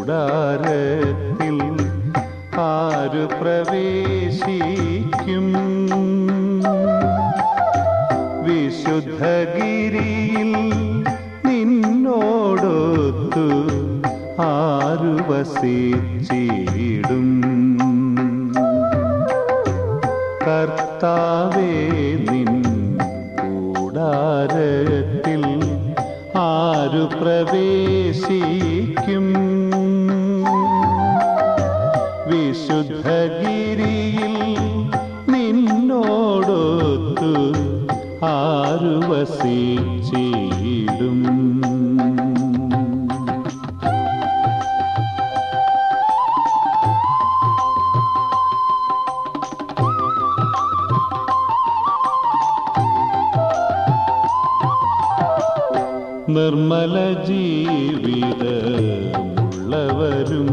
കൂടാരത്തിൽ ആരു പ്രവേശിക്കും വിശുദ്ധഗിരിയിൽ നിന്നോടൊത്തു ആരു വസിച്ചിടും കർത്താവേ നിൻ കൂടാരത്തിൽ ആരു പ്രവേശിക്കും വിശുദ്ധഗിരിയിൽ നിന്നോടൊത്തു ആരു വസിച്ചിടും നിർമ്മല ജീവിതമുള്ളവരും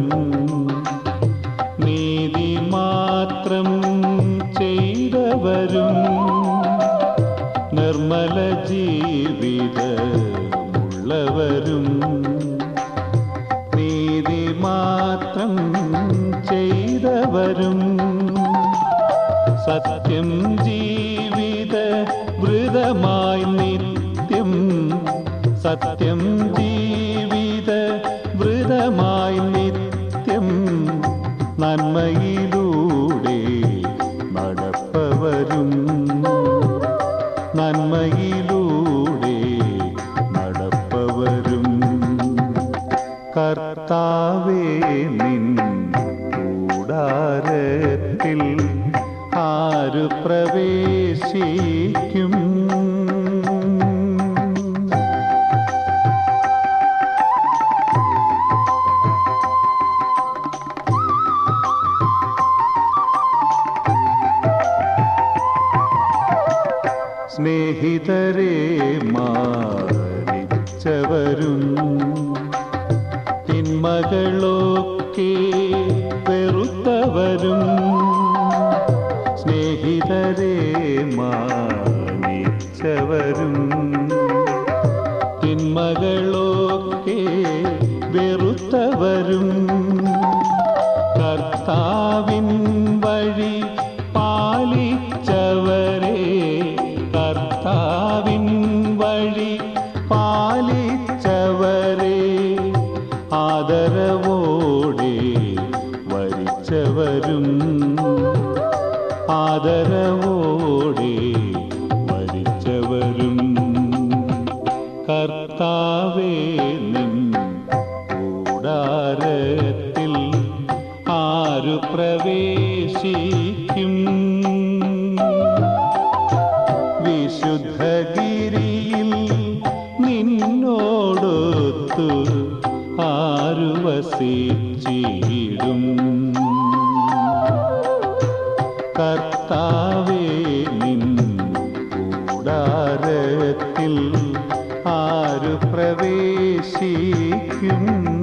നീതി മാത്രം ചെയ്തവരും നിർമ്മല ജീവിതമുള്ളവരും നീതി മാത്രം ചെയ്തവരും സത്യം ജീവിത വൃതമായി നിത്യം സത്യം ജീവിത വൃതമായി നിത്യം നന്മയിലൂടെ നടപ്പവരും നന്മയിലൂടെ നടപ്പവരും കർത്താവേ നിൻ കൂടാരത്തിൽ ആരു പ്രവേശിക്കും സ്നേഹിതരെ മാറിച്ചവരും തിന്മകളൊക്കെ വെറുത്തവരും സ്നേഹിതരെ മാനിച്ചവരും തിന്മകളൊക്കെ വെറുത്തവരും കർത്താവിൻ വഴി പാലിച്ചവരെ കർത്താവിൻ വഴി പാലിച്ചവരെ ആദരവോടെ വരിച്ചവരും ആദരവോടെ വരിച്ചവരും കർത്താവേ നിൻ കൂടാരത്തിൽ ആരു പ്രവേശിക്കും വിശുദ്ധഗിരിയിൽ നിന്നോടൊത്തു ആരു വസിച്ചിടും കർത്താവേ നിൻ കൂടാരത്തിൽ ആരു പ്രവേശിക്കും